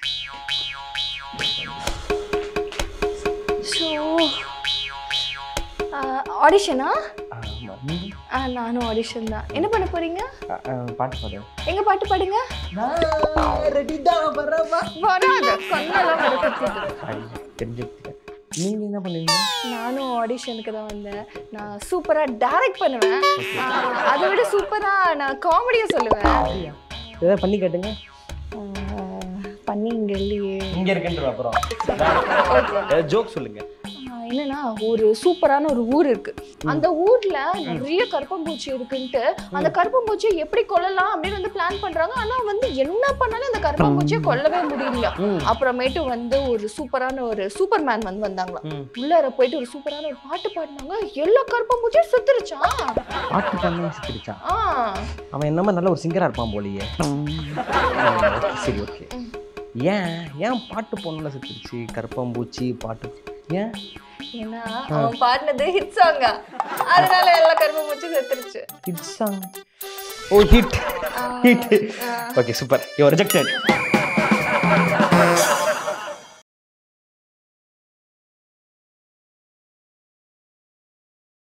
So ஆடிஷனா ஆமாம் நீங்க ஆ நானும் ஆடிஷன் தான் என்ன பண்ண போறீங்க ஆ, ஆ, பாட்டு பாடு எங்க பாட்டு பாடுங்க ரெடி தான் வரவா வராது கண்ணெல்லாம் வர கத்திட்டு தெரிஞ்சுக்கிட்டேன் நீங்க என்ன பண்ணுவீங்க நானும் ஆடிஷனுக்கு தான் வந்தேன் நான் சூப்பராக டைரக்ட் பண்ணுவேன் ஆ, அதை விட சூப்பராக நான் காமெடியை சொல்லுவேன் ஏதாவது பண்ணி கேட்டுங்க ஆ, பண்ணி இங்கே இல்லையே இங்க இருக்குன்ற அப்புறம் ஜோக் சொல்லுங்க ஆ, என்னன்னா ஒரு சூப்பரான ஒரு ஊர் இருக்கு அந்த ஊர்ல நிறைய கருப்பம்பூச்சி இருக்குன்ட்டு அந்த கருப்பம்பூச்சியை எப்படி கொல்லலாம் அப்படின்னு வந்து பிளான் பண்றாங்க ஆனா வந்து என்ன பண்ணாலும் அந்த கருப்பம்பூச்சியை கொல்லவே முடியலையா ம். அப்புறமேட்டு வந்து ஒரு சூப்பரான ஒரு சூப்பர் மேன் வந்து வந்தாங்களாம் ம். உள்ளார போயிட்டு ஒரு சூப்பரான ஒரு பாட்டு பாடினாங்க எல்லா கருப்பம்பூச்சியும் செத்துருச்சான் பாட்டு பண்ண சிரிச்சான் ஆ அவன் என்னமா நல்ல ஒரு சிங்கரா இருப்பான் போலியே ஓகே சரி ஓகே ஏன் ஏன் பாட்டு பொண்ணுல செத்துருச்சு கருப்பம்பூச்சி பாட்டு ஏன் ஏன்னா அவன் பாடினது ஹிட் சாங்கா அதனால எல்லா கருப்பம்பூச்சியும் செத்துருச்சு hit song oh hit hit okay super you rejected